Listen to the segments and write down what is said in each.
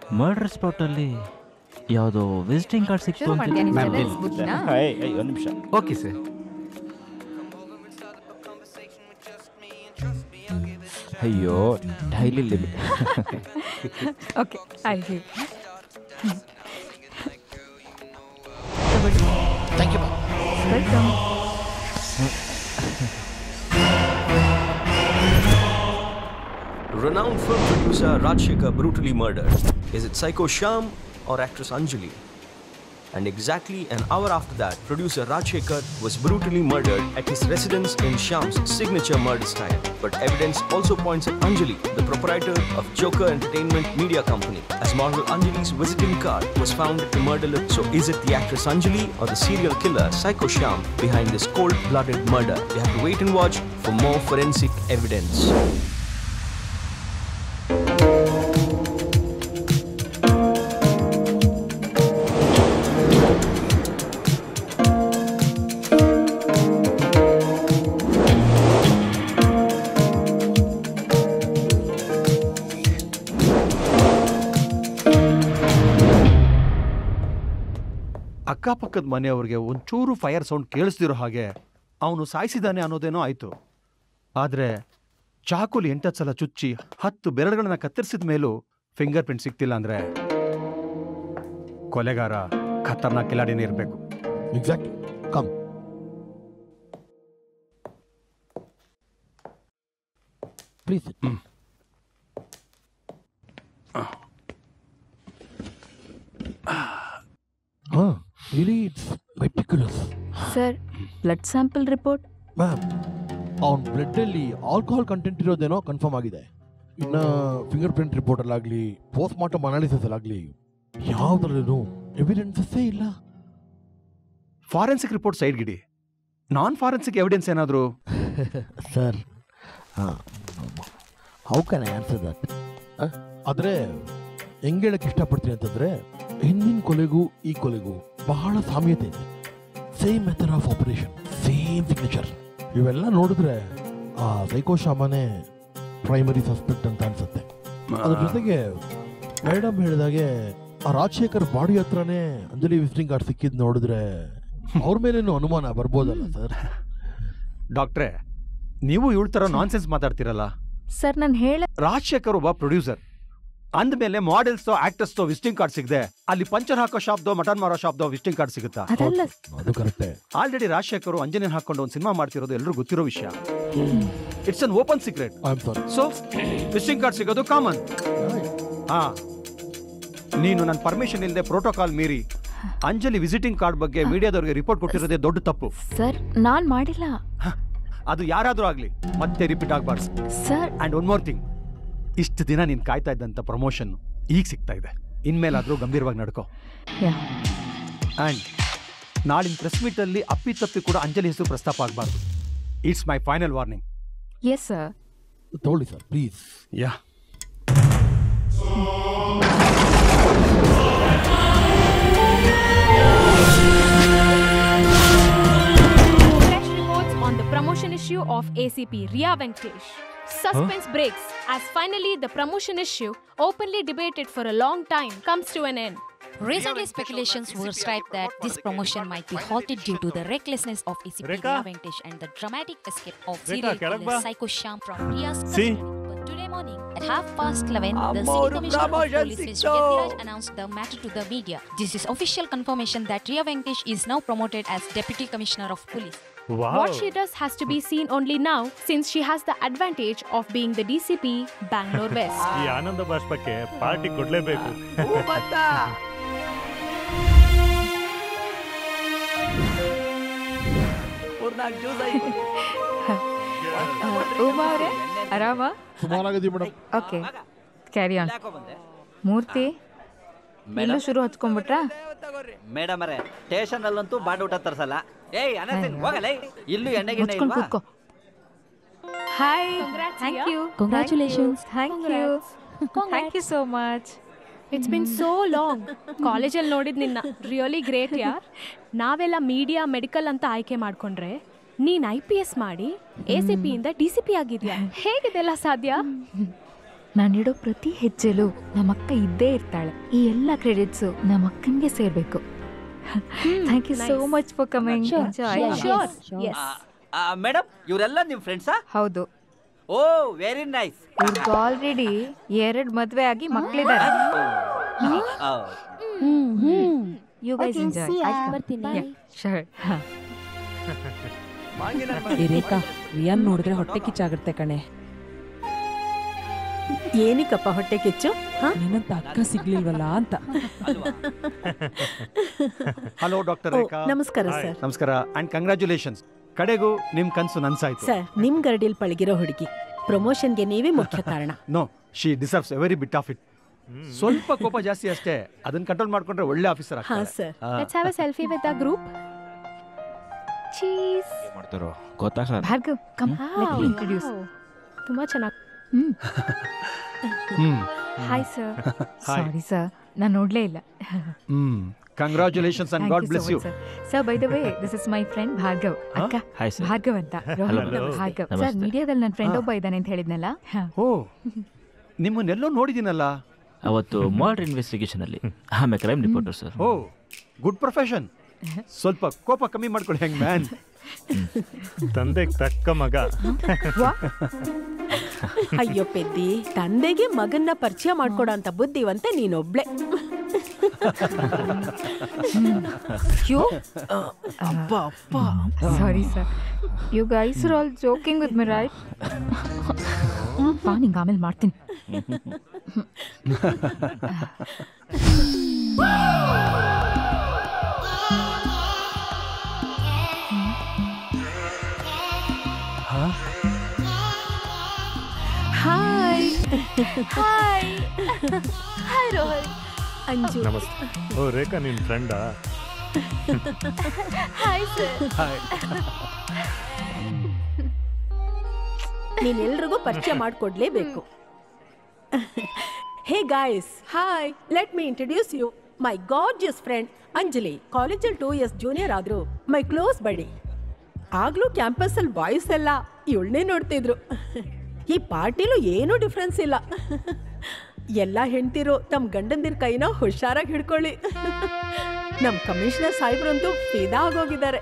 Murder ಸ್ಪಾಟಲ್ಲಿ ಯಾವುದೋ visiting card ಸಿಕ್ತು ಶುರು ಮಾಡ್ತೀಯಾ ನಿನ್ ಅಂತ sentence ಬುದ್ಧಿನ? ಒಂದು ನಿಮಿಷ ಓಕೆ ಸರ್ ಅಯ್ಯೋ ಡೈಲಿ ಲಿಮಿಟ್ ಓಕೆ ಐ ಹೇಳಿ thank you welcome Renowned film producer Rajshekar brutally murdered. Is it Psycho Sham or actress Anjali? And exactly an hour after that, producer Rajshekar was brutally murdered at his residence in Sham's signature murder style. But evidence also points at Anjali, the proprietor of Joker Entertainment Media Company, as model Anjali's visiting card was found at the murder list. So is it the actress Anjali or the serial killer Psycho Sham behind this cold-blooded murder? We have to wait and watch for more forensic evidence. ಅಕ್ಕಪಕ್ಕದ ಮನೆಯವ್ರಿಗೆ ಒಂಚೂರು fire sound ಕೇಳಿಸ್ದಿರೋ ಹಾಗೆ ಅವನು ಸಾಯಿಸಿದಾನೆ ಅನ್ನೋದೇನೋ ಆಯಿತು ಆದರೆ ಚಾಕುಲಿ ಎಂಟತ್ತು ಸಲ ಚುಚ್ಚಿ ಹತ್ತು ಬೆರಳುಗಳನ್ನ ಕತ್ತರಿಸಿದ ಮೇಲೂ ಫಿಂಗರ್ ಪ್ರಿಂಟ್ ಸಿಗ್ತಿಲ್ಲ ಅಂದರೆ ಕೊಲೆಗಾರ ಖತರ್ನಾಕ್ ಕಿಲಾಡಿನೇ ಇರಬೇಕು ಎಕ್ಸಾಕ್ಟ್ಲಿ ಕಮ್ ಪ್ಲೀಸ್ ಹಾಂ really it's meticulous sir blood sample report ma'am ಅವನ ಬ್ಲಡ್ಡಲ್ಲಿ ಆಲ್ಕೋಹಾಲ್ ಕಂಟೆಂಟ್ ಇರೋದೇನೋ ಕನ್ಫರ್ಮ್ ಆಗಿದೆ ಇನ್ನು ಫಿಂಗರ್ ಪ್ರಿಂಟ್ ರಿಪೋರ್ಟಲ್ಲಾಗಲಿ ಪೋಸ್ಟ್ ಮಾರ್ಟಮ್ ಅನಾಲಿಸಿಸಲ್ಲಾಗಲಿ ಯಾವುದ್ರಲ್ಲೂ ಎವಿಡೆನ್ಸಸ್ಸೇ ಇಲ್ಲ ಫಾರೆನ್ಸಿಕ್ ರಿಪೋರ್ಟ್ ಸೈಡ್ಗಿಡಿ ನಾನ್ ಫಾರೆನ್ಸಿಕ್ ಎವಿಡೆನ್ಸ್ ಏನಾದರೂ sir how can I answer that ಆದರೆ ಹೆಂಗೆ ಹೇಳಕ್ಕೆ ಇಷ್ಟಪಡ್ತೀನಿ ಅಂತಂದರೆ ಹಿಂದಿನ ಕೊಲೆಗೂ ಈ ಕೊಲೆಗೂ ಬಹಳ ಸಾಮ್ಯತೆ ಇದೆ same method of operation same signature ಇವೆಲ್ಲ ನೋಡಿದ್ರೆ ಆ ಸೈಕೋ ಶಾಮನೇ ಪ್ರೈಮರಿ ಸಸ್ಪೆಕ್ಟ್ ಅಂತ ಅನ್ಸುತ್ತೆ ಅದ್ರ ಜೊತೆಗೆ ಮೇಡಮ್ ಹೇಳಿದಾಗೆ ಆ ರಾಜಶೇಖರ್ ಬಾಡಿ ಹತ್ರನೇ ಅಂಜಲಿ ವಿಸಿಟಿಂಗ್ ಕಾರ್ಡ್ ಸಿಕ್ಕಿದ್ ನೋಡಿದ್ರೆ ಅವ್ರ ಮೇಲೇನು ಅನುಮಾನ ಬರ್ಬೋದಲ್ಲ ಸರ್ ಡಾಕ್ಟ್ರೇ ನೀವು ಇವಳ ಥರ ನಾನ್ಸೆನ್ಸ್ ಮಾತಾಡ್ತಿರಲ್ಲ ಸರ್ ನಾನು ಹೇಳ ರಾಜಶೇಖರ್ ಒಬ್ಬ ಪ್ರೊಡ್ಯೂಸರ್ ಅಂದಮೇಲೆ ಮಾಡೆಲ್ಸ್ದೋ ಆಕ್ಟರ್ಸ್ದೋ ವಿಸಿಟಿಂಗ್ ಕಾರ್ಡ್ ಸಿಗದೆ ಅಲ್ಲಿ ಪಂಚರ್ ಹಾಕೋ ಶಾಪ್ದೋ ಮಟನ್ ಮಾರೋ ಶಾಪ್ದೋ ವಿಸಿಟಿಂಗ್ ಕಾರ್ಡ್ ಸಿಗುತ್ತಾ ಅದಲ್ಲ ಅದು ಕರೆಕ್ಟೇ ಆಲ್ರೆಡಿ ರಾಜಶೇಖರ್ ಅಂಜನೇನ್ ಹಾಕೊಂಡು ಒಂದು ಸಿನಿಮಾ ಮಾಡ್ತಿರೋದು ಎಲ್ಲರೂ ಗೊತ್ತಿರೋ ವಿಷಯ it's an open secret I am sorry so visiting card ಸಿಗೋದು ಕಾಮನ್ ಹಾ ನೀನು ನನ್ನ ಪರ್ಮಿಷನ್ ಇಲ್ಲದೆ ಪ್ರೋಟೋಕಾಲ್ ಮೀರಿ ಅಂಜಲಿ ವಿಸಿಟಿಂಗ್ ಕಾರ್ಡ್ ಬಗ್ಗೆ ಮೀಡಿಯಾದವ್ರಿಗೆ ರಿಪೋರ್ಟ್ ಕೊಟ್ಟಿರೋದೇ ದೊಡ್ಡ ತಪ್ಪು ಸರ್ ನಾನ್ ಮಾಡಿಲ್ಲ ಅದು ಯಾರಾದ್ರೂ ಆಗ್ಲಿ ಮತ್ತೆ ರಿಪೀಟ್ ಆಗ್ಬಾರ್ದು sir and one more thing ಇಷ್ಟು ದಿನ ನೀನು ಕಾಯ್ತಾ ಇದ್ದಂಥ ಪ್ರಮೋಷನ್ ಈಗ ಸಿಗ್ತಾ ಇದೆ ಇನ್ಮೇಲಾದ್ರೂ ಗಂಭೀರವಾಗಿ ನಡ್ಕೋ ಯಾ ಅಂಡ್ ನಾಳಿನ ಪ್ರೆಸ್ ಮೀಟಲ್ಲಿ ಅಪ್ಪಿ ತಪ್ಪಿ ಕೂಡ ಅಂಜಲಿ ಹೆಸರು ಪ್ರಸ್ತಾಪ ಆಗಬಾರ್ದು it's my final warning yes sir ತಗೊಳ್ಳಿ ಸರ್ ಪ್ಲೀಸ್ ಯಾ Fresh reports on the promotion issue of ACP Ria Venkatesh. Suspense breaks as finally the promotion issue, openly debated for a long time, comes to an end. Recently, speculations were stirred that this promotion might be halted due to the recklessness of ACP Rekha? Ria Venkatesh and the dramatic escape of Rekha, serial ಕೆಳಗ್ killer ಬಾ. Psycho Sham from Ria's See? custody. But today morning, at half past 11, the Ammoru City Commissioner of promotion Police, Mr. sikto. Yatiraj, announced the matter to the media. This is official confirmation that Ria Venkatesh is now promoted as Deputy Commissioner of Police. What she does has to be seen only now, since she has the advantage of being the DCP Bangalore West. ಈ ಆನಂದ ಬಾಷ್ಪಕ್ಕೆ party ಕೊಡ್ಲೇಬೇಕು Uma ಅವರೇ ಆರಾಮ ಸುಮಾರಾಗಿದೆ madam okay carry on Murthy ಇಲ್ಲೂ ಶುರು ಹಚ್ಕೊಂಡ್ಬಿಟ್ರಾ madam ಅರೆ station ಅಲ್ಲಂತೂ ಬಾಡ್ ಊಟ ತರ್ಸಲ್ಲ ಏಯ್ ಅನಸಿನ್ ಹೋಗಲ್ಲ ಇಲ್ಲೂ ಎಣ್ಣೆ ಗಿಣ್ಣೆ ಮುಚ್ಕೊಂಡು ಇಲ್ವಾ ಕೂತ್ಕೋ hi Congrats, thank Ria. You Congratulations. Thank you thank you so much it's been so long ಕಾಲೇಜಲ್ಲಿ ನೋಡಿದ್ ನಿನ್ನ ರಿಯಲಿ ಗ್ರೇಟ್ ಯಾರ್ ನಾವೆಲ್ಲ ಮೀಡಿಯಾ ಮೆಡಿಕಲ್ ಅಂತ ಆಯ್ಕೆ ಮಾಡ್ಕೊಂಡ್ರೆ ನೀನ್ ಐ ಪಿ ಎಸ್ ಮಾಡಿ ಎ ಸಿ ಪಿ ಇಂದ ಡಿ ಸಿ ಪಿ ಆಗಿದ್ಯಾ ಹೇಗಿದೆಲ್ಲ ಸಾಧ್ಯ ನಾನಿಡೋ ಪ್ರತಿ ಹೆಜ್ಜೆಲೂ ನಮ್ಮಕ್ಕ ಇದ್ದೇ ಇರ್ತಾಳೆ ಈ ಎಲ್ಲ ಕ್ರೆಡಿಟ್ಸು ನಮ್ಮಕ್ಕನಿಗೆ ಸೇರ್ಬೇಕು thank you so nice. Much for coming Sure, enjoy sure, yes. Madam ಇವರೆಲ್ಲ ನಿಮ್ಮ ಫ್ರೆಂಡ್ಸಾ ಹೌದು ಓ ವೆರಿ ನೈಸ್ ಇವ್ರಿಗೆ ಆಲ್ರೆಡಿ ಎರಡು ಮದ್ವೆ ಆಗಿ ಮಕ್ಳಿದ್ದಾರೆ ಯು ಗೈಸ್ ಎಂಜಾಯ್ ಬರ್ತೀನಿ ಶೋರ್ ಏ ರೇಖಾ ರಿಯಾನ್ ನೋಡಿದ್ರೆ ಹೊಟ್ಟೆ ಕಿಚ್ಚಾಗುತ್ತೆ ಕಣೆ ಏನಕ್ಕಪ್ಪ ಹೊಟ್ಟೆ ಕಿಚ್ಚು ನಿನ್ನಂತ ಅಕ್ಕ ಸಿಗ್ಲಿಲ್ವಲ್ಲ ಅಂತ ಹಲೋ ಡಾಕ್ಟರ್ ಓ, ರೇಖಾ ನಮಸ್ಕಾರ ಸರ್ ನಮಸ್ಕಾರ ಅಂಡ್ ಕಂಗ್ರ್ಯಾಚುಲೇಷನ್ಸ್ ಕಡೆಗೂ ನಿಮ್ ಕನ್ಸು ನನ್ಸಾಯ್ತು ಸರ್ ನಿಮ್ ಗರಡಿಲ್ ಪಳಗಿರೋ ಹುಡುಗಿ ಪ್ರಮೋಷನ್ಗೆ ನೀವೇ ಮುಖ್ಯ ಕಾರಣ no she deserves every bit of it ಸ್ವಲ್ಪ ಕೋಪ ಜಾಸ್ತಿ ಅಷ್ಟೇ ಅದನ್ನ ಕಂಟ್ರೋಲ್ ಮಾಡ್ಕೊಂಡ್ರೆ ಒಳ್ಳೆ ಆಫೀಸರ್ ಹಾ sir Let's have a selfie with our group. Cheese. ಮಾಡ್ತಾರೋ ಗೊತ್ತಾಗಲ್ಲ Bhargav come let me introduce ತುಂಬಾ ಚೆನ್ನಾಗಿ hmm hmm hi sir Hi. Sorry sir ನಾನು ನೋಡ್ಲೇ ಇಲ್ಲ hmm congratulations and God bless you sir by the way this is my friend Bhargav ಅಕ್ಕ hi sir Bhargav ಅಂತ Rohit Hello. Bhargav sir ನಮಸ್ತೆ. ಮೀಡಿಯಾದಲ್ಲಿ ನನ್ನ ಫ್ರೆಂಡ್ ಹಾ. ಒಬ್ಬ ಇದ್ದಾನೆ ಅಂತ ಹೇಳಿದ್ನಲ್ಲ ಹಾ. ಓ ನಿಮ್ಮನ್ನೆಲ್ಲೋ ನೋಡಿದ್ದೀನಲ್ಲ ಅವತ್ತು ಮರ್ಡರ್ ಇನ್ವೆಸ್ಟಿಗೇಷನ್ ಅಲ್ಲಿ ಆಮೇಲೆ crime reporter sir oh good profession ಸ್ವಲ್ಪ ಕೋಪ ಕಮ್ಮಿ ಮಾಡ್ಕೊಳ್ಳಿ ಹೆಂಗ್ ಮ್ಯಾನ್ ತಂದೆಗೆ ತಕ್ಕ ಮಗ ಅಯ್ಯೋ ಪೆದ್ದಿ ತಂದೆಗೆ ಮಗನ್ನ ಪರಿಚಯ ಮಾಡ್ಕೊಡೋ ಅಂತ ಬುದ್ಧಿವಂತ ನೀನೊಬ್ಳೆ you sorry sir you guys are all joking with me right ಬಾ ನಿಂಗೆ ಆಮೇಲೆ ಮಾಡ್ತೀನಿ hi hi hi Rohan Anju ನಮಸ್ತೆ ಓ ರೇಖಾ ನಿನ್ ಫ್ರೆಂಡಾ ಹಾಯ್ ಸರ್ ನೀನೆಲ್ರಿಗೂ ಪರಿಚಯ ಮಾಡ್ಕೊಡ್ಲೇಬೇಕು hey guys hi let me introduce you my gorgeous friend Anjali ಕಾಲೇಜಲ್ಲಿ ಟೂ ಇಯರ್ಸ್ ಜೂನಿಯರ್ ಆದ್ರು ಮೈ ಕ್ಲೋಸ್ ಬಡಿ ಆಗ್ಲೂ ಕ್ಯಾಂಪಸ್ಸಲ್ಲಿ ಬಾಯ್ಸ್ ಎಲ್ಲ ಇವಳನ್ನೇ ನೋಡ್ತಿದ್ರು ಈ ಪಾರ್ಟಿಲೂ ಏನೂ ಡಿಫ್ರೆನ್ಸ್ ಇಲ್ಲ ಎಲ್ಲ ಹೆಂಡ್ತಿರು ತಮ್ಮ ಗಂಡಂದಿರ ಕೈನ ಹುಷಾರಾಗಿ ಹಿಡ್ಕೊಳ್ಳಿ ನಮ್ಮ ಕಮಿಷನರ್ ಸಾಹೇಬ್ರಂತೂ ಫಿದಾ ಆಗೋಗಿದ್ದಾರೆ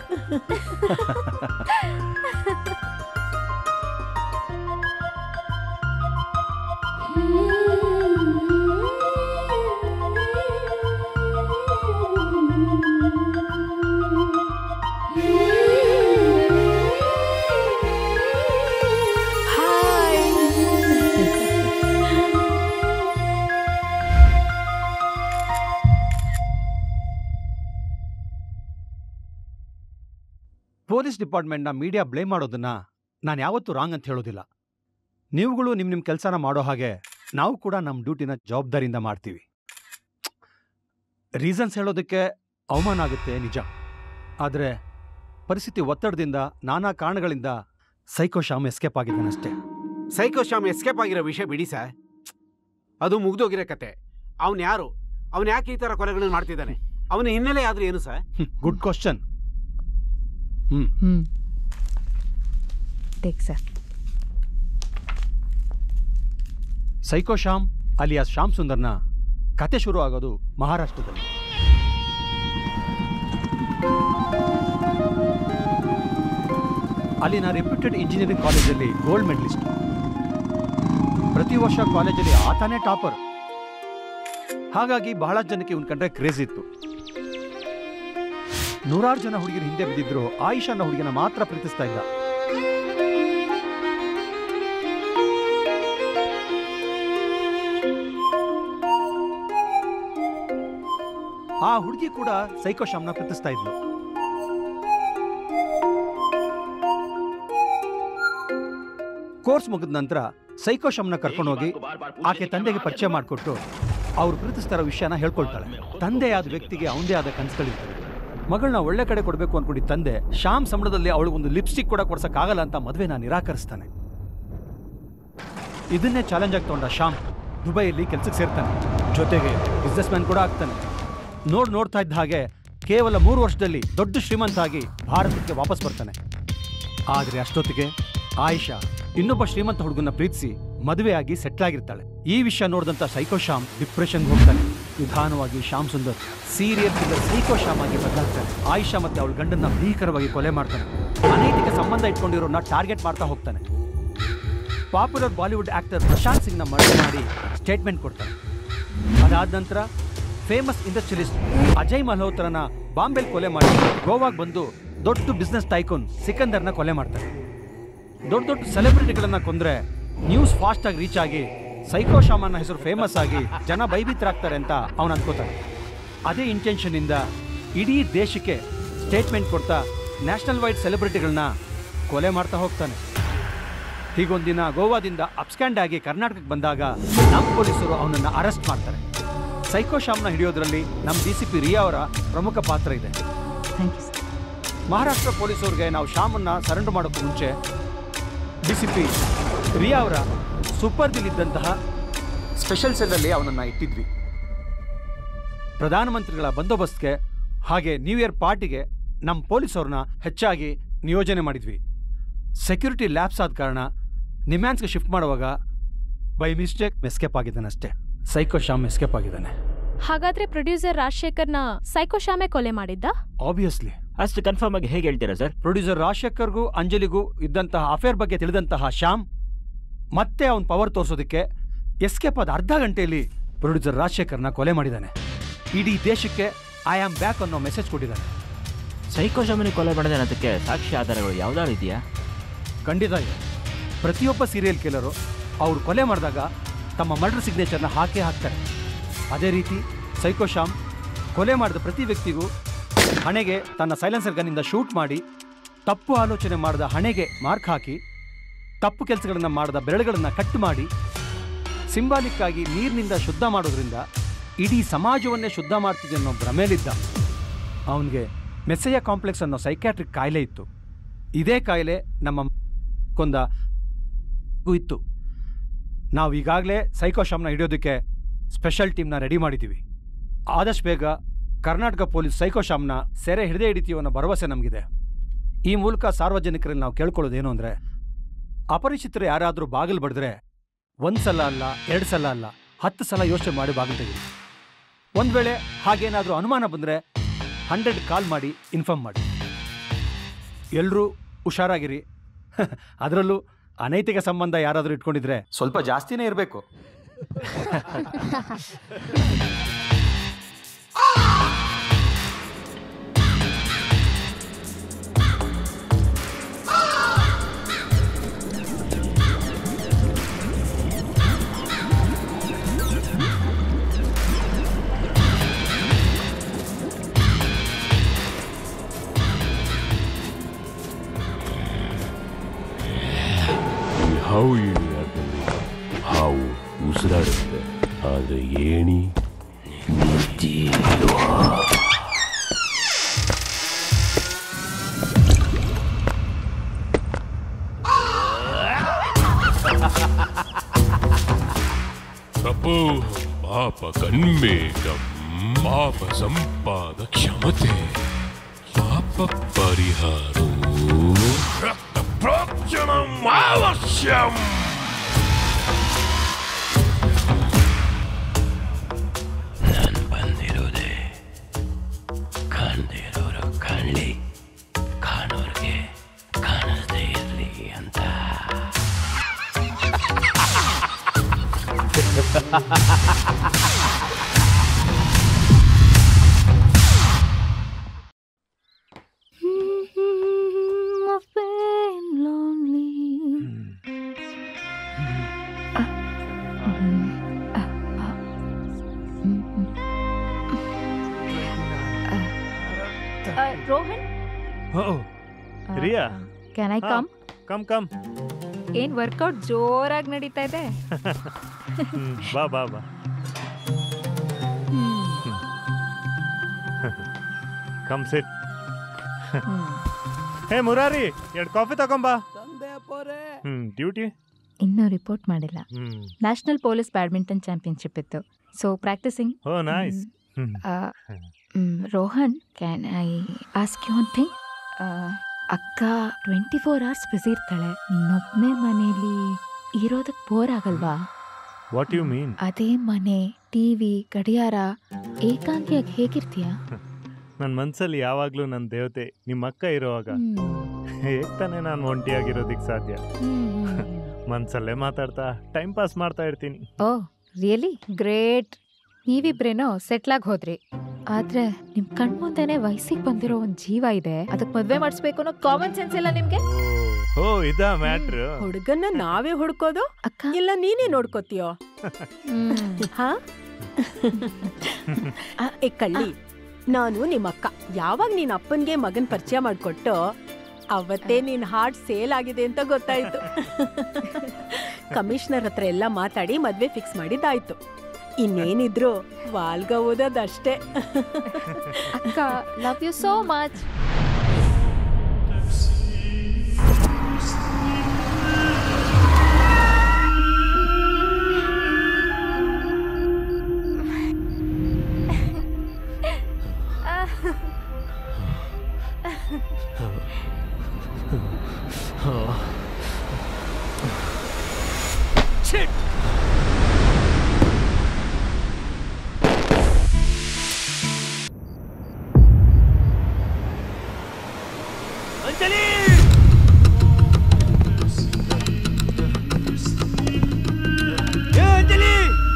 ಹಾಯ್ ಪೊಲೀಸ್ ಡಿಪಾರ್ಟ್ಮೆಂಟ್ನ ಮೀಡಿಯಾ ಬ್ಲೇಮ್ ಮಾಡೋದನ್ನ ನಾನು ಯಾವತ್ತೂ ರಾಂಗ್ ಅಂತ ಹೇಳೋದಿಲ್ಲ ನೀವುಗಳು ನಿಮ್ಮ ನಿಮ್ಮ ಕೆಲಸನ ಮಾಡೋ ಹಾಗೆ ನಾವು ಕೂಡ ನಮ್ಮ ಡ್ಯೂಟಿನ ಜವಾಬ್ದಾರಿಯಿಂದ ಮಾಡ್ತೀವಿ ರೀಸನ್ಸ್ ಹೇಳೋದಕ್ಕೆ ಅವಮಾನ ಆಗುತ್ತೆ ನಿಜ ಆದರೆ ಪರಿಸ್ಥಿತಿ ಒತ್ತಡದಿಂದ ನಾನಾ ಕಾರಣಗಳಿಂದ ಸೈಕೋ ಶ್ಯಾಮ್ ಎಸ್ಕೇಪ್ ಆಗಿದ್ದಾನಷ್ಟೇ ಸೈಕೋ ಶ್ಯಾಮ್ ಎಸ್ಕೇಪ್ ಆಗಿರೋ ವಿಷಯ ಬಿಡಿ ಸರ್ ಅದು ಮುಗ್ದೋಗಿರೋ ಕತೆ ಅವನು ಯಾರು ಅವನು ಯಾಕೆ ಈ ಥರ ಕೊಲೆಗಳನ್ನು ಮಾಡ್ತಿದ್ದಾನೆ ಅವನ ಹಿನ್ನೆಲೆ ಆದ್ರೂ ಏನು sir good question hmm take sir psycho Shyam alias Shyam ಸುಂದರ್ನ ಕತೆ ಶುರು ಆಗೋದು ಮಹಾರಾಷ್ಟ್ರದಲ್ಲಿ ಅಲ್ಲಿನ ರೆಪ್ಯೂಟೆಡ್ ಇಂಜಿನಿಯರಿಂಗ್ ಕಾಲೇಜಲ್ಲಿ ಗೋಲ್ಡ್ ಮೆಡಲಿಸ್ಟ್ ಪ್ರತಿ ವರ್ಷ ಕಾಲೇಜಲ್ಲಿ ಆತನೇ ಟಾಪರ್ ಹಾಗಾಗಿ ಬಹಳ ಜನಕ್ಕೆ ಇವನ್ ಕಂಡ್ರೆ ಕ್ರೇಜ್ ಇತ್ತು ನೂರಾರು ಜನ ಹುಡುಗಿರು ಹಿಂದೆ ಬಿದ್ದಿದ್ರು ಆಯಿಷಾ ಅನ್ನೋ ಹುಡುಗಿನ ಮಾತ್ರ ಪ್ರೀತಿಸ್ತಾ ಇದ್ದ ಆ ಹುಡುಗಿ ಕೂಡ ಸೈಕೋ ಶ್ಯಾಮ್ನ ಪ್ರೀತಿಸ್ತಾ ಇದ್ಲು ಕೋರ್ಸ್ ಮುಗಿದ ನಂತರ ಸೈಕೋ ಶ್ಯಾಮ್ನ ಕರ್ಕೊಂಡೋಗಿ ಆಕೆ ತಂದೆಗೆ ಪರಿಚಯ ಮಾಡಿಕೊಟ್ಟು ಅವ್ರು ಪ್ರೀತಿಸ್ತಾ ಇರೋ ವಿಷಯನ ಹೇಳ್ಕೊಳ್ತಾಳೆ ತಂದೆ ಆದ ವ್ಯಕ್ತಿಗೆ ಅವನದೇ ಆದ ಕನಸುಗಳಿರ್ತವೆ ಮಗಳನ್ನ ಒಳ್ಳೆ ಕಡೆ ಕೊಡಬೇಕು ಅನ್ಕೊಂಡಿದ್ದ ತಂದೆ ಶ್ಯಾಮ್ ಸಂಬಳದಲ್ಲಿ ಅವಳಿಗೊಂದು ಲಿಪ್ಸ್ಟಿಕ್ ಕೂಡ ಕೊಡ್ಸಕ್ಕಾಗಲ್ಲ ಅಂತ ಮದುವೆನ ನಿರಾಕರಿಸ್ತಾನೆ ಇದನ್ನೇ ಚಾಲೆಂಜ್ ಆಗಿ ತಗೊಂಡ ಶ್ಯಾಮ್ ದುಬೈಯಲ್ಲಿ ಕೆಲ್ಸಕ್ಕೆ ಸೇರ್ತಾನೆ ಜೊತೆಗೆ ಬಿಸ್ನೆಸ್ ಮ್ಯಾನ್ ಕೂಡ ಆಗ್ತಾನೆ ನೋಡ್ ನೋಡ್ತಾ ಇದ್ದ ಹಾಗೆ ಕೇವಲ ಮೂರು ವರ್ಷದಲ್ಲಿ ದೊಡ್ಡ ಶ್ರೀಮಂತ ಆಗಿ ಭಾರತಕ್ಕೆ ವಾಪಸ್ ಬರ್ತಾನೆ ಆದರೆ ಅಷ್ಟೊತ್ತಿಗೆ ಆಯಿಷಾ ಇನ್ನೊಬ್ಬ ಶ್ರೀಮಂತ ಹುಡುಗನ ಪ್ರೀತಿಸಿ ಮದುವೆ ಆಗಿ ಸೆಟ್ಲ್ ಆಗಿರ್ತಾಳೆ ಈ ವಿಷಯ ನೋಡಿದಂತ ಸೈಕೋ ಶ್ಯಾಮ್ ಡಿಪ್ರೆಷನ್ಗೆ ಹೋಗ್ತಾನೆ ನಿಧಾನವಾಗಿ Shyam Sundar serial killer psycho Shyam ಆಗಿ ಬದಲಾಗ್ತಾನೆ ಆಯಿಷಾ ಮತ್ತೆ ಅವಳ ಗಂಡನ್ನ ಭೀಕರವಾಗಿ ಕೊಲೆ ಮಾಡ್ತಾನೆ ಅನೈತಿಕ ಸಂಬಂಧ ಇಟ್ಕೊಂಡಿರೋನ್ನ ಟಾರ್ಗೆಟ್ ಮಾಡ್ತಾ ಹೋಗ್ತಾನೆ ಪಾಪ್ಯುಲರ್ ಬಾಲಿವುಡ್ ಆಕ್ಟರ್ ಪ್ರಶಾಂತ್ ಸಿಂಗ್ನ ಮರ್ಡರ್ ಮಾಡಿ ಸ್ಟೇಟ್ಮೆಂಟ್ ಕೊಡ್ತಾನೆ ಅದಾದ ನಂತರ ಫೇಮಸ್ ಇಂಡಸ್ಟ್ರಿಯಲಿಸ್ಟ್ ಅಜಯ್ ಮಲ್ಹೋತ್ರನ ಬಾಂಬೆಲ್ ಕೊಲೆ ಮಾಡಿ ಗೋವಾಗೆ ಬಂದು ದೊಡ್ಡ ಬಿಸ್ನೆಸ್ ಟೈಕೋನ್ ಸಿಕಂದರ್ನ ಕೊಲೆ ಮಾಡ್ತಾರೆ ದೊಡ್ಡ ದೊಡ್ಡ ಸೆಲೆಬ್ರಿಟಿಗಳನ್ನ ಕೊಂದ್ರೆ ನ್ಯೂಸ್ ಫಾಸ್ಟ್ ಆಗಿ ರೀಚ್ ಆಗಿ ಸೈಕೋ ಶಾಮನ್ನ ಹೆಸರು ಫೇಮಸ್ ಆಗಿ ಜನ ಭಯಭೀತರಾಗ್ತಾರೆ ಅಂತ ಅವನು ಅನ್ಕೋತಾನೆ ಅದೇ ಇಂಟೆನ್ಷನ್ ಇಂದ ಇಡೀ ದೇಶಕ್ಕೆ ಸ್ಟೇಟ್ಮೆಂಟ್ ಕೊಡ್ತಾ ನ್ಯಾಷನಲ್ ವೈಡ್ ಸೆಲೆಬ್ರಿಟಿಗಳನ್ನ ಕೊಲೆ ಮಾಡ್ತಾ ಹೋಗ್ತಾನೆ ಹೀಗೊಂದಿನ ಗೋವಾದಿಂದ ಅಪ್ಸ್ಕ್ಯಾಂಡ್ ಆಗಿ ಕರ್ನಾಟಕಕ್ಕೆ ಬಂದಾಗ ನಮ್ಮ ಪೊಲೀಸರು ಅವನನ್ನ ಅರೆಸ್ಟ್ ಮಾಡ್ತಾರೆ ಸೈಕೋ ಶಾಮ್ನ ಹಿಡಿಯೋದ್ರಲ್ಲಿ ನಮ್ಮ ಡಿ ಸಿ ಪಿ ರಿಯಾ ಅವರ ಪ್ರಮುಖ ಪಾತ್ರ ಇದೆ ಮಹಾರಾಷ್ಟ್ರ ಪೊಲೀಸವ್ರಿಗೆ ನಾವು ಶ್ಯಾಮನ್ನ ಸರೆಂಡರ್ ಮಾಡೋಕ್ಕೂ ಮುಂಚೆ ಡಿ ಸಿ ಪಿ ರಿಯಾ ಅವರ ಸುಪರ್ದಿಲಿದ್ದಂತಹ ಸ್ಪೆಷಲ್ ಸೆಲ್ಲಲ್ಲಿ ಅವನನ್ನು ಇಟ್ಟಿದ್ವಿ ಪ್ರಧಾನಮಂತ್ರಿಗಳ ಬಂದೋಬಸ್ತ್ಗೆ ಹಾಗೆ ನ್ಯೂ ಇಯರ್ ಪಾರ್ಟಿಗೆ ನಮ್ಮ ಪೊಲೀಸವ್ರನ್ನ ಹೆಚ್ಚಾಗಿ ನಿಯೋಜನೆ ಮಾಡಿದ್ವಿ ಸೆಕ್ಯೂರಿಟಿ ಲ್ಯಾಬ್ಸ್ ಆದ ಕಾರಣ ನಿಮ್ಯಾನ್ಸ್ಗೆ ಶಿಫ್ಟ್ ಮಾಡುವಾಗ ಬೈ ಮಿಸ್ಟೇಕ್ ಎಸ್ಕೇಪ್ ಆಗಿದ್ದಾನೆ ಅಷ್ಟೇ ಸೈಕೋ ಶ್ಯಾಮ್ ಎಸ್ಕೇಪ್ ಆಗಿದ್ದಾನೆ ಹಾಗಾದ್ರೆ ಪ್ರೊಡ್ಯೂಸರ್ ರಾಜಶೇಖರ್ನ ಸೈಕೋ ಶಾಮೆ ಕೊಲೆ ಮಾಡಿದ್ದ ಆಬ್ವಿಯಸ್ಲಿ ಅಷ್ಟು ಕನ್ಫರ್ಮ್ ಆಗಿ ಹೇಗೆ ಹೇಳ್ತೀರಾ ಸರ್ ಪ್ರೊಡ್ಯೂಸರ್ ರಾಜಶೇಖರ್ಗೂ ಅಂಜಲಿಗೂ ಇದ್ದಂತಹ ಅಫೇರ್ ಬಗ್ಗೆ ತಿಳಿದಂತಹ ಶ್ಯಾಮ್ ಮತ್ತೆ ಅವನ ಪವರ್ ತೋರಿಸೋದಕ್ಕೆ ಎಸ್ಕೇಪ್ ಆದ ಅರ್ಧ ಗಂಟೆಯಲ್ಲಿ ಪ್ರೊಡ್ಯೂಸರ್ ರಾಜಶೇಖರ್ನ ಕೊಲೆ ಮಾಡಿದ್ದಾನೆ ಇಡೀ ದೇಶಕ್ಕೆ ಐ ಆಮ್ ಬ್ಯಾಕ್ ಅನ್ನೋ ಮೆಸೇಜ್ ಕೊಟ್ಟಿದ್ದಾನೆ ಸೈಕೋ ಶಾಮನಿ ಕೊಲೆ ಮಾಡಿದ ಅನ್ನೋದಕ್ಕೆ ಸಾಕ್ಷಿ ಆಧಾರಗಳು ಯಾವ್ದಾದ್ರು ಇದೆಯಾ ಖಂಡಿತ ಇದೆ ಪ್ರತಿಯೊಬ್ಬ ಸೀರಿಯಲ್ ಕಿಲ್ಲರು ಅವ್ರು ಕೊಲೆ ಮಾಡಿದಾಗ ತಮ್ಮ ಮರ್ಡರ್ ಸಿಗ್ನೇಚರ್ನ ಹಾಕೇ ಹಾಕ್ತಾರೆ ಅದೇ ರೀತಿ ಸೈಕೋ ಶ್ಯಾಮ್ ಕೊಲೆ ಮಾಡಿದ ಪ್ರತಿ ವ್ಯಕ್ತಿಗೂ ಹಣೆಗೆ ತನ್ನ ಸೈಲೆನ್ಸರ್ ಗನ್ನಿಂದ ಶೂಟ್ ಮಾಡಿ ತಪ್ಪು ಆಲೋಚನೆ ಮಾಡಿದ ಹಣೆಗೆ ಮಾರ್ಕ್ ಹಾಕಿ ತಪ್ಪು ಕೆಲಸಗಳನ್ನು ಮಾಡಿದ ಬೆರಳುಗಳನ್ನು ಕಟ್ ಮಾಡಿ ಸಿಂಬಾಲಿಕ್ ಆಗಿ ನೀರಿನಿಂದ ಶುದ್ಧ ಮಾಡೋದ್ರಿಂದ ಇಡೀ ಸಮಾಜವನ್ನೇ ಶುದ್ಧ ಮಾಡ್ತಿದೆ ಅನ್ನೋ ಭ್ರಮೇಲಿದ್ದ ಅವನಿಗೆ ಮೆಸ್ಸೆಯ ಕಾಂಪ್ಲೆಕ್ಸ್ ಅನ್ನೋ ಸೈಕ್ಯಾಟ್ರಿಕ್ ಕಾಯಿಲೆ ಇತ್ತು ಇದೇ ಕಾಯಿಲೆ ನಮ್ಮ ಕೊಂದ ಇತ್ತು ನಾವು ಈಗಾಗಲೇ ಸೈಕೋಶಾಮ್ನ ಹಿಡಿಯೋದಕ್ಕೆ ಸ್ಪೆಷಲ್ ಟೀಮ್ನ ರೆಡಿ ಮಾಡಿದ್ದೀವಿ ಆದಷ್ಟು ಬೇಗ ಕರ್ನಾಟಕ ಪೊಲೀಸ್ ಸೈಕೋಶಾಮ್ನ ಸೆರೆ ಹಿಡಿದೇ ಹಿಡಿತೀವಿ ಅನ್ನೋ ಭರವಸೆ ನಮಗಿದೆ ಈ ಮೂಲಕ ಸಾರ್ವಜನಿಕರಲ್ಲಿ ನಾವು ಕೇಳ್ಕೊಳ್ಳೋದೇನು ಅಂದರೆ ಅಪರಿಚಿತರು ಯಾರಾದರೂ ಬಾಗಿಲು ಬಡಿದ್ರೆ ಒಂದು ಸಲ ಅಲ್ಲ ಎರಡು ಸಲ ಅಲ್ಲ ಹತ್ತು ಸಲ ಯೋಚನೆ ಮಾಡಿ ಬಾಗಿಲು ತೆಗೀರಿ ಒಂದು ವೇಳೆ ಹಾಗೇನಾದರೂ ಅನುಮಾನ ಬಂದರೆ ಹಂಡ್ರೆಡ್ ಕಾಲ್ ಮಾಡಿ ಇನ್ಫಾರ್ಮ್ ಮಾಡಿ ಎಲ್ಲರೂ ಹುಷಾರಾಗಿರಿ ಅದರಲ್ಲೂ ಅನೈತಿಕ ಸಂಬಂಧ ಯಾರಾದರೂ ಇಟ್ಕೊಂಡಿದ್ರೆ ಸ್ವಲ್ಪ ಜಾಸ್ತಿನೇ ಇರಬೇಕು ಈ ಹಾವು ಏಣಿಯಾದಲ್ಲಿ ಹಾವು ಉಸಿರಾಡುತ್ತೆ ಆದರೆ ಏಣಿ ನಿಂತಿರುವ ತಪೋ ಪಾಪ ಕಣ್ಮೇಕಂ ಪಾಪ ಸಂಪಾದ ಕ್ಷಮತೆ ಪಾಪ ಪರಿಹಾರೋ ರಕ್ತ ಪ್ರೋಕ್ಷಣಂ ಅವಶ್ಯಂ ನಾನು ಬಂದಿರೋದೆ ಕಾಣದೇ ಇರೋರು ಕಾಣಲಿ ಕಾಣೋರ್ಗೆ ಕಾಣಿಸ್ದೇ ಇರಲಿ ಅಂತ I've been lonely. Rohan Riya can I come come come ಏನ್ ವರ್ಕೌಟ್ ಜೋರಾಗಿ ನಡೀತಾ ಇದೆ ಬಾ ಬಾ ಬಾ ಕಮ್ ಸಿಟ್ ಹೇ ಮುರಾರಿ ಎರಡು ಕಾಫಿ ತಗೊಂಬಾ ಹ್ಮ್ ಡ್ಯೂಟಿ ಇನ್ನೂ ರಿಪೋರ್ಟ್ ಮಾಡಿಲ್ಲ hmm national police badminton championship ಇತ್ತು so practising oh nice hmm Rohan can I ask you one thing ಅಕ್ಕ ಟ್ವೆಂಟಿ ಫೋರ್ ಅವರ್ಸ್ ಬಿಸಿ ಇರ್ತಾಳೆ ನೀನೊಬ್ಬನೇ ಮನೇಲಿ ಇರೋದಕ್ಕೆ ಬೋರ್ ಆಗಲ್ವಾ ವಾಟ್ ಯು ಮೀನ್ ಅದೇ ಮನೆ ಟಿವಿ ಗಡಿಯಾರ ಏಕಾಂಗಿಯಾಗಿ ಹೇಗಿರ್ತೀಯ ನನ್ನ ಮನ್ಸಲ್ಲಿ ಯಾವಾಗ್ಲೂ ನನ್ನ ದೇವತೆ ನಿಮ್ಮ ಅಕ್ಕ ಇರೋವಾಗ ಹೇಗ್ ತಾನೇ ನಾನು ಒಂಟಿಯಾಗಿರೋದಿಕ್ ಸಾಧ್ಯ ಮನ್ಸಲ್ಲೇ ಮಾತಾಡ್ತಾ ಟೈಮ್ ಪಾಸ್ ಮಾಡ್ತಾ ಇರ್ತೀನಿ ಓ ರಿಯಲಿ ಗ್ರೇಟ್ ನೀವಿಬ್ರೇನೋ ಸೆಟ್ಲಾಗಿ ಹೋದ್ರಿ ಆದ್ರೆ ನಿಮ್ ಕಣ್ಮುಂದೆನೆ ವಯಸ್ಸಿಗೆ ಬಂದಿರೋ ಒಂದ್ ಜೀವ ಇದೆ ಅದಕ್ಕೆ ಮದ್ವೆ ಮಾಡಿಸ್ಬೇಕು ಅನ್ನೋ ಕಾಮನ್ ಸೆನ್ಸ್ ಇಲ್ಲ ನಿಮ್ಗೆ ಓ ಇದಾ ಮ್ಯಾಟ್ರ್ ಹುಡುಗನ್ನ ನಾವೇ ಹುಡ್ಕೋದು ಇಲ್ಲ ನೀನೇ ನೋಡ್ಕೋತೀಯೋ ಹಾ ಆ, ಏ ಕಳ್ಳಿ ನಾನು ನಿಮ್ಮ ಅಕ್ಕ ಯಾವಾಗ ನೀನ್ ಅಪ್ಪನ್ಗೆ ಮಗನ್ ಪರಿಚಯ ಮಾಡ್ಕೊಟ್ಟು ಅವತ್ತೇ ನಿನ್ ಹಾರ್ಟ್ ಸೇಲ್ ಆಗಿದೆ ಅಂತ ಗೊತ್ತಾಯ್ತು ಕಮಿಷನರ್ ಹತ್ರ ಎಲ್ಲ ಮಾತಾಡಿ ಮದ್ವೆ ಫಿಕ್ಸ್ ಮಾಡಿದ್ದಾಯ್ತು ಇನ್ನೇನಿದ್ರು ವಾಲ್ಗ ಓದೋದಷ್ಟೇ ಅಕ್ಕ love you so much Anjali ಏ Anjali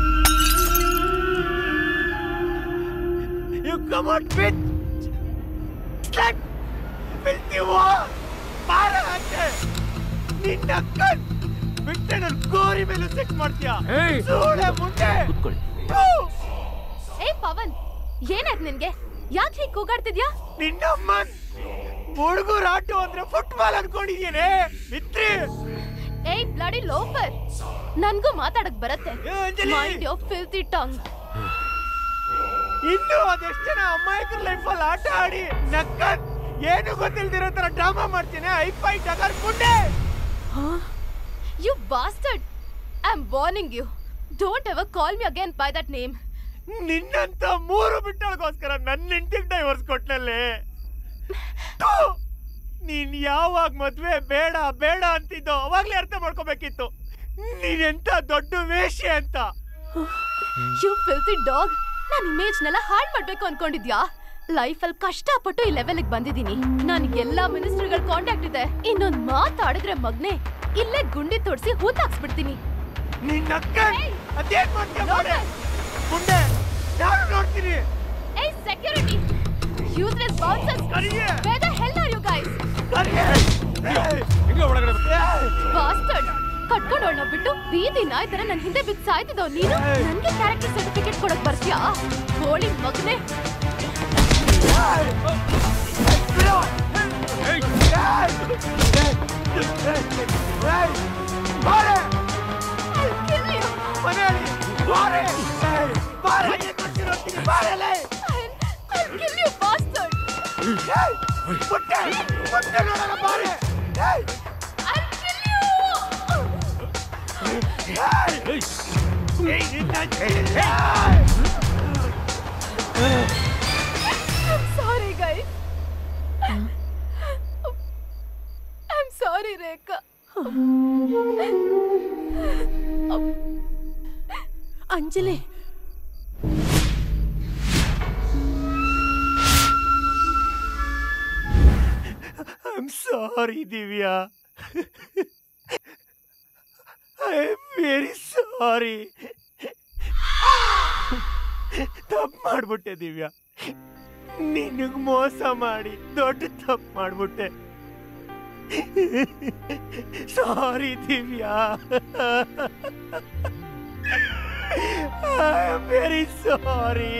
You come out bitch! Slut! Filthy whore! ಬಾರ ಆಚೆ! ನಿನ್ನ ಕಣ್ ಬಿಟ್ಟೆ ನನ್ ಗೋರಿ ಮೇಲೆ ಸೆಟ್ ಮಾಡ್ತೀಯ ಸೂಳೆ ಮುಂದೆ ಥು! ಏ ಪವನ್ ಏನಾಯ್ತು ನಿನ್ಗೆ ಯಾಕೆ ಹೀಗೆ ಕೂಗಾಡ್ತಿದ್ಯಾ ನಿನ್ನಮ್ಮನ್ ಹುಡುಗರು ಆಟೋ ಅಂದ್ರೆ ಫುಟ್ಬಾಲ್ ಅನ್ಕೊಂಡಿದ್ಯೇನೆ ಮಿತ್ರಿ ಏಯ್ ಬ್ಲಡಿ ಲೋಫರ್ ನನ್ಗೂ ಮಾತಾಡಕ್ ಬರತ್ತೆ ಮೈಂಡ್ ಯೋರ್ ಫಿಲ್ತಿ ಟಂಗ್ ಇನ್ನು ಅದೆಷ್ಟು ಜನ ಅಮಾಯಕರ ಲೈಫಲ್ಲಿ ಆಟ ಆಡಿ ನಕ್ಕನ್ ಏನು ಗೊತ್ತಿಲ್ದಿರೋ ತರ ಡ್ರಾಮಾ ಮಾಡ್ತೀನಿ ಐಫೈ ಟಗರ್ ಮುಂಡೆ you bastard I am warning you don't ever call me again by that name ನಿನ್ನಂತ ಮೂರು ಬಿಟ್ಟಳಗೋಸ್ಕರ ನನ್ನ ಹೆಂಡತಿಗೆ ಡೈವರ್ಸ್ ಕೊಟ್ನಲ್ಲೇ ಥು! ನೀನ್ ಯಾವಾಗ ಮದ್ವೆ ಬೇಡ ಬೇಡ ಅಂತಿದ್ದೋ ಅವಾಗ್ಲೇ ಅರ್ಥ ಮಾಡ್ಕೋಬೇಕಿತ್ತು ನೀನೆಂತ ದೊಡ್ಡ ವೇಶ್ಯೆ ಅಂತ ಯು ಫಿಲ್ತಿ ಡಾಗ್ ನನ್ನ ಇಮೇಜ್ನೆಲ್ಲ ಹಾಳು ಮಾಡ್ಬೇಕು ಅನ್ಕೊಂಡಿದ್ಯಾ ಲೈಫಲ್ಲಿ ಕಷ್ಟಪಟ್ಟು ಈ ಲೆವೆಲ್ಗೆ ಬಂದಿದ್ದೀನಿ ನನಗೆ ಎಲ್ಲಾ ಮಿನಿಸ್ಟರ್ಗಳ ಕಾಂಟ್ಯಾಕ್ಟ್ ಇದೆ ಇನ್ನೊಂದ್ ಮಾತಾಡಿದ್ರೆ ಮಗ್ನೆ ಇಲ್ಲೇ ಗುಂಡಿ ತೋಡ್ಸಿ ಹೂತಾಕ್ಸ್ಬಿಡ್ತೀನಿ ನಿನ್ನ ಅಕ್ಕ ಅದೇನ್ ಮಾಡ್ತೀಯ ಮಾಡೆ ಮುಂದೆ ನಾನು ನೋಡ್ತೀನಿ ಏಯ್ security useless bouncers where the hell are you guys bastard ಕಟ್ಕೊಂಡೋಳ್ನ ಬಿಟ್ಟು ಬೀದಿ ನಾಯಿ ತರ ನನ್ ಹಿಂದೆ ಬಿದ್ದು ಸಾಯ್ತಿದ್ದವ್ ನೀನು ನನ್ಗೆ ಕ್ಯಾರೆಕ್ಟರ್ ಸರ್ಟಿಫಿಕೇಟ್ ಕೊಡಕ್ ಬರ್ತೀಯಾ ಹೋಳಿ ಮಗನೇ I'll kill you, bastard! I'll kill I'm sorry, guys. I'm sorry, Rekha. Anjali I'm sorry, Divya. I'm very sorry. ತಪ್ಪು ಮಾಡ್ಬಿಟ್ಟೆ ದಿವ್ಯಾ ನಿನಗ್ ಮೋಸ ಮಾಡಿ ದೊಡ್ಡ ತಪ್ಪು ಮಾಡ್ಬಿಟ್ಟೆ sorry Divya I am very sorry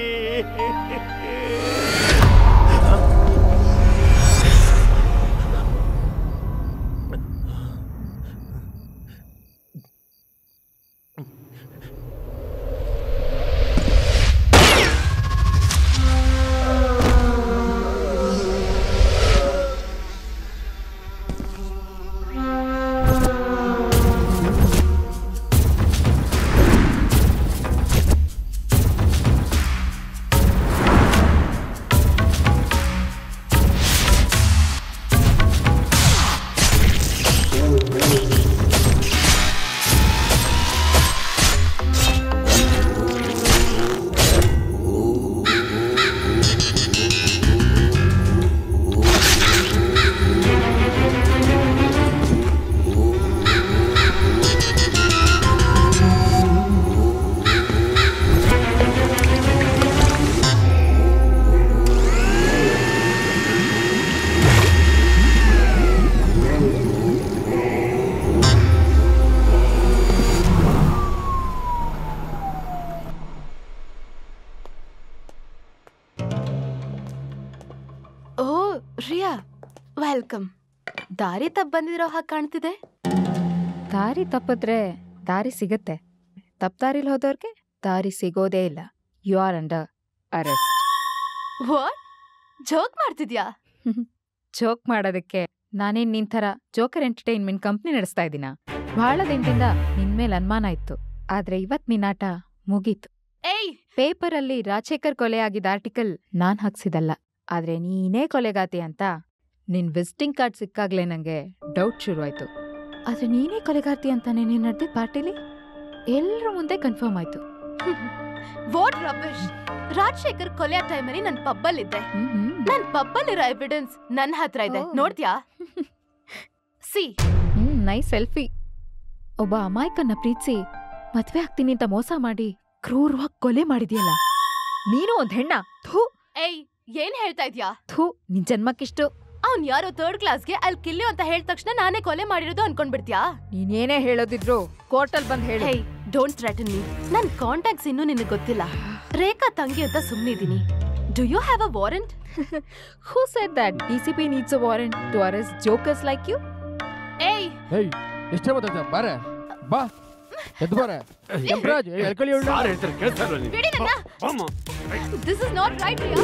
Riya welcome ದಾರಿ ತಪ್ಪ ಬಂದಿರೋ ಹಾಗೆ ಕಾಣ್ತಿದೆ ದಾರಿ ತಪ್ಪಿದ್ರೆ ದಾರಿ ಸಿಗತ್ತೆ ತಪ್ಪ ದಾರಿಲಿ ಹೋದವ್ರಿಗೆ ದಾರಿ ಸಿಗೋದೇ ಇಲ್ಲ you are under arrest what joke ಮಾಡ್ತಿದ್ಯಾ ಜೋಕ್ ಮಾಡೋದಕ್ಕೆ ನಾನೇನ್ ನಿನ್ ಥರ ಜೋಕರ್ ಎಂಟರ್ಟೈನ್ಮೆಂಟ್ ಕಂಪ್ನಿ ನಡೆಸ್ತಾ ಇದ್ದೀನ ಬಹಳ ದಿನದಿಂದ ನಿನ್ ಮೇಲೆ ಅನುಮಾನ ಇತ್ತು ಆದ್ರೆ ಇವತ್ ನಿನ್ನಾಟ ಮುಗೀತು ಏಯ್ ಪೇಪರಲ್ಲಿ ರಾಜಶೇಖರ್ ಕೊಲೆ ಆಗಿದ್ದ ಆರ್ಟಿಕಲ್ ನಾನ್ ಹಾಕ್ಸಿದಲ್ಲ ಆದ್ರೆ ನೀನೇ ಕೊಲೆಗಾತಿ ಅಂತ ನಿನ್ ವಿಸಿಟಿಂಗ್ ಕಾರ್ಡ್ ಸಿಕ್ಕಾಗ್ಲೇ ನಂಗೆ ಡೌಟ್ ಶುರುವಾಯ್ತು ಆದ್ರೆ ನೀನೇ ಕೊಲೆಗಾರ್ತಿ ಅಂತ ನೀನು ನಡೆದಿದ್ದ ಪಾರ್ಟಿಲಿ ಎಲ್ಲರ ಮುಂದೆ ಕನ್ಫರ್ಮ್ ಆಯ್ತು ವಾಟ್ ರಬೇಶ್ ರಾಜಶೇಖರ್ ಕೊಲೆಯ ಟೈಮಲ್ಲಿ ನನ್ ಪಬ್ಬಲ್ಲಿದ್ದೆ ನನ್ ಪಬ್ಬಲ್ಲಿರೋ ಎವಿಡೆನ್ಸ್ ನನ್ನ ಹತ್ರ ಇದೆ ನೋಡ್ತ್ಯಾ ಸಿ ಹ್ಮ್ ನೈ ಸೆಲ್ಫಿ ಒಬ್ಬ ಅಮಾಯಕನ್ನ ಪ್ರೀತಿಸಿ ಮದ್ವೆ ಆಗ್ತೀನಿ ಅಂತ ಮೋಸ ಮಾಡಿ ಕ್ರೂರವಾಗಿ ಕೊಲೆ ಮಾಡಿದ್ಯಲ್ಲ ನೀನು ಒಂದ್ ಹೆಣ್ಣ ಥೂ ಏಯ್ ಏನ್ ಹೇಳ್ತಾ ಇದ್ಯಾ ಥೂ ನಿನ್ ಜನ್ಮಕ್ಕಿಷ್ಟು ಅವ್ನ್ ಯಾರೋ ಥರ್ಡ್ ಕ್ಲಾಸ್ಗೆ ಅಲ್ಲಿ ಕಿಲ್ಲು ಅಂತ ಹೇಳಿದ ತಕ್ಷಣ ನಾನೇ ಕೊಲೆ ಮಾಡಿರೋದು ಅನ್ಕೊಂಡ್ಬಿಡ್ತ್ಯಾ ನೀನೇನೇ ಹೇಳೋದಿದ್ರು ಕೋರ್ಟಲ್ ಬಂದ್ ಹೇಳು ಹೇಯ್ ಡೋಂಟ್ ಥ್ರೆಟನ್ ಮೀ ನನ್ ಕಾಂಟ್ಯಾಕ್ಟ್ಸ್ ಇನ್ನೂ ನಿನಗೆ ಗೊತ್ತಿಲ್ಲ ರೇಖಾ ತಂಗಿ ಅಂತ ಸುಮ್ಮನಿದ್ದೀನಿ do you have a warrant who said that D C P needs a warrant to arrest jokers like you ಏಯ್ ಹೇಯ್ ಎಷ್ಟೇ ಮಾತಾಡ್ತಾ ಬಾರೆ ಬಾ ಎದ್ದು ಬಾರೆ ಕೆಂಪರಾಜ್ ಎಳ್ಕೊಳ್ಳಿ ಯಾರು ಹೇಳ್ತಾರೆ ಕೇಳ್ತಾ ಇಲ್ವಾ ನೀನು? ಬಿಡಿ ನನ್ನ ಬಾಮ್ಮ. This is not right Riya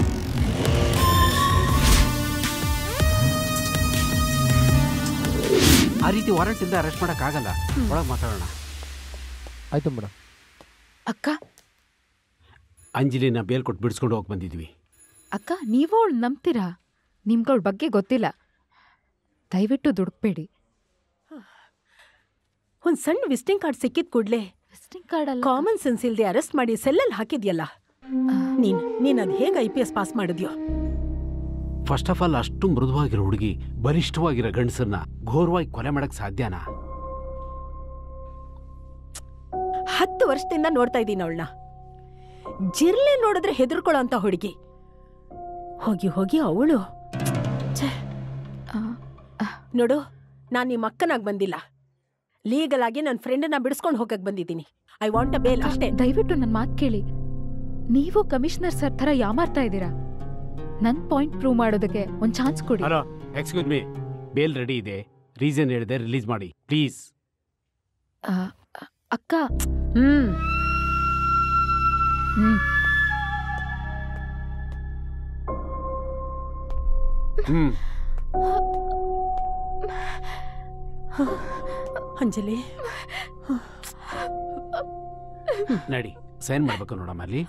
ಆ ರೀತಿ ವಾರಂಟ್ ಇಂದ ಅರೆಸ್ಟ್ ಮಾಡಕ್ ಆಗಲ್ಲ ಒಳಗೆ ಮಾತಾಡೋಣ ಆಯ್ತು ಮೇಡಮ್ ಅಕ್ಕ ಅಂಜಲಿನ ಬೇಲ್ ಕೊಟ್ಟು ಬಿಡಿಸ್ಕೊಂಡು ಹೋಗಿ ಬಂದಿದ್ವಿ ಅಕ್ಕ ನೀವು ಅವಳು ನಂಬ್ತೀರಾ ನಿಮ್ಗಳ ಬಗ್ಗೆ ಗೊತ್ತಿಲ್ಲ ದಯವಿಟ್ಟು ದುಡುಕ್ಬೇಡಿ ಒಂದ್ ಸಣ್ಣ ವಿಸಿಟಿಂಗ್ ಕಾರ್ಡ್ ಸಿಕ್ಕಿದ್ ಕೂಡ್ಲೆ ವಿಸಿಟಿಂಗ್ ಕಾರ್ಡ್ ಅಲ್ಲ ಕಾಮನ್ ಸೆನ್ಸ್ ಇಲ್ದೆ ಅರೆಸ್ಟ್ ಮಾಡಿ ಸೆಲ್ಲಲ್ಲಿ ಹಾಕಿದ್ಯಲ್ಲ ನೀನ್ ನೀನ್ ಅದ್ ಹೇಗ್ ಐ ಪಿ ಎಸ್ ಪಾಸ್ ಮಾಡಿದ್ಯೋ ಫಸ್ಟ್ ಆಫ್ ಆಲ್ ಅಷ್ಟು ಮೃದುವಾಗಿರೋ ಹುಡುಗಿ ಬಲಿಷ್ಠವಾಗಿರೋ ಗಂಡಸನ್ನ ಘೋರವಾಗಿ ಕೊಲೆ ಮಾಡಕ್ ಸಾಧ್ಯನಾ ಹತ್ತು ವರ್ಷದಿಂದ ನೋಡ್ತಾ ಇದ್ದೀನಿ ಅವಳನ್ನ ಜಿರ್ಲೆ ನೋಡಿದ್ರೆ ಹೆದರ್ಕೊಳ್ಳೋ ಅಂತ ಹುಡುಗಿ ಹೋಗಿ ಹೋಗಿ ಅವಳು ನೋಡು ನಾನ್ ನಿಮ್ಮ ಅಕ್ಕನಾಗ್ ಬಂದಿಲ್ಲ ಲೀಗಲ್ ಆಗಿ ನನ್ನ ಫ್ರೆಂಡನ್ನ ಬಿಡಿಸ್ಕೊಂಡು ಹೋಗಕ್ ಬಂದಿದ್ದೀನಿ ಐ ವಾಂಟ್ ಅ ಬೇಲ್ ಅಷ್ಟೇ ದಯವಿಟ್ಟು ನನ್ನ ಮಾತು ಕೇಳಿ ನೀವು ಕಮಿಷನರ್ ಸರ್ ಥರ ಯಾಮಾರ್ತಾ ಇದ್ದೀರಾ ನನ್ ಪಾಯಿಂಟ್ ಪ್ರೂವ್ ಮಾಡೋದಕ್ಕೆ ಒಂದ್ ಚಾನ್ಸ್ ಕೊಡಿ hello excuse me bail ready ಇದೆ ರೀಸನ್ ಹೇಳಿದೆ ರಿಲೀಸ್ ಮಾಡಿ ಪ್ಲೀಸ್ ಆ, ಅ- ಅಕ್ಕ ಹ್ಮ್ ಹ್ಮ್ ಹ್ಮ್ ಅಂಜಲಿ ನಡಿ ಸೈನ್ ಮಾಡ್ಬೇಕು ನೋಡಮ್ಮ ಅಲ್ಲಿ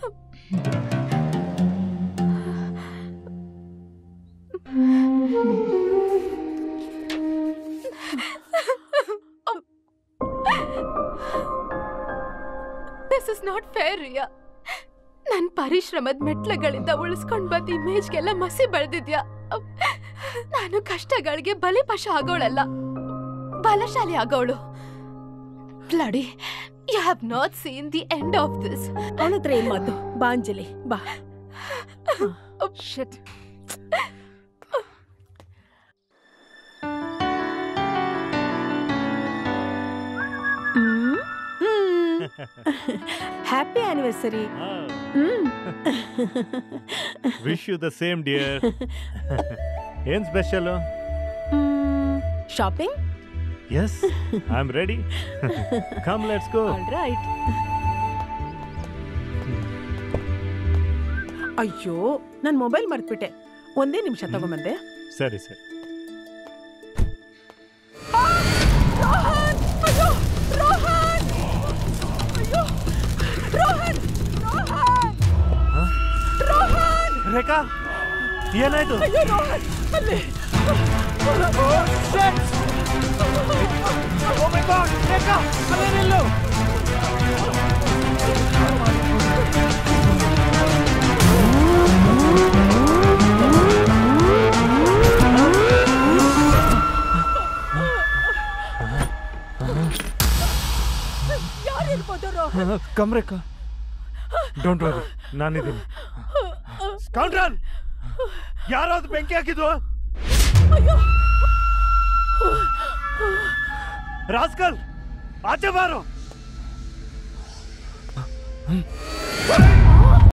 this is not fair Riya ನನ್ ಪರಿಶ್ರಮದ ಮೆಟ್ಲುಗಳಿಂದ ಉಳಿಸ್ಕೊಂಡ್ ಬಂದ ಇಮೇಜ್ಗೆಲ್ಲ ಮಸಿ ಬೆಳೆದಿದ್ಯಾ ನಾನು ಕಷ್ಟಗಳಿಗೆ ಬಲಿಪಶ ಆಗೋಳಲ್ಲ ಬಲಶಾಲಿ ಆಗೋಳು bloody you have not seen the end of this ಅವಳ ಹತ್ರ ಏನ್ ಮಾತು ಬಾ ಅಂಜಲಿ ಬಾ shit happy anniversary wish you the same dear ಏನ್ special shopping yes I am ready come let's go right ಅಯ್ಯೋ ನನ್ ಮೊಬೈಲ್ ಮರ್ತ್ಬಿಟ್ಟೆ ಒಂದೇ ನಿಮಿಷ ತಗೊಂಬಂದೆ ಸರಿ ಸರಿ ರೋಹನ್ ಅಯ್ಯೋ ರೋಹನ್ ಅಯ್ಯೋ ರೋಹನ್ ರೋಹನ್ ರೋಹನ್ ರೇಖಾ ಏನಾಯ್ತು ಅಯ್ಯೋ ರೋಹನ್ ಅಲ್ಲಿ Oh my god! ರೇಖಾ ಅಲ್ಲೇ ನಿಲ್ಲು ಯಾರಿರ್ಬೋದು Rohan come Rekha don't worry ನಾನಿದ್ದೀನಿ ಕೌಂಟ್ರಲ್ ಯಾರೋ ಅದು ಬೆಂಕಿ ಹಾಕಿದ್ದು ರಾಸ್ಕಲ್ ಆಚೆ ಬಾರು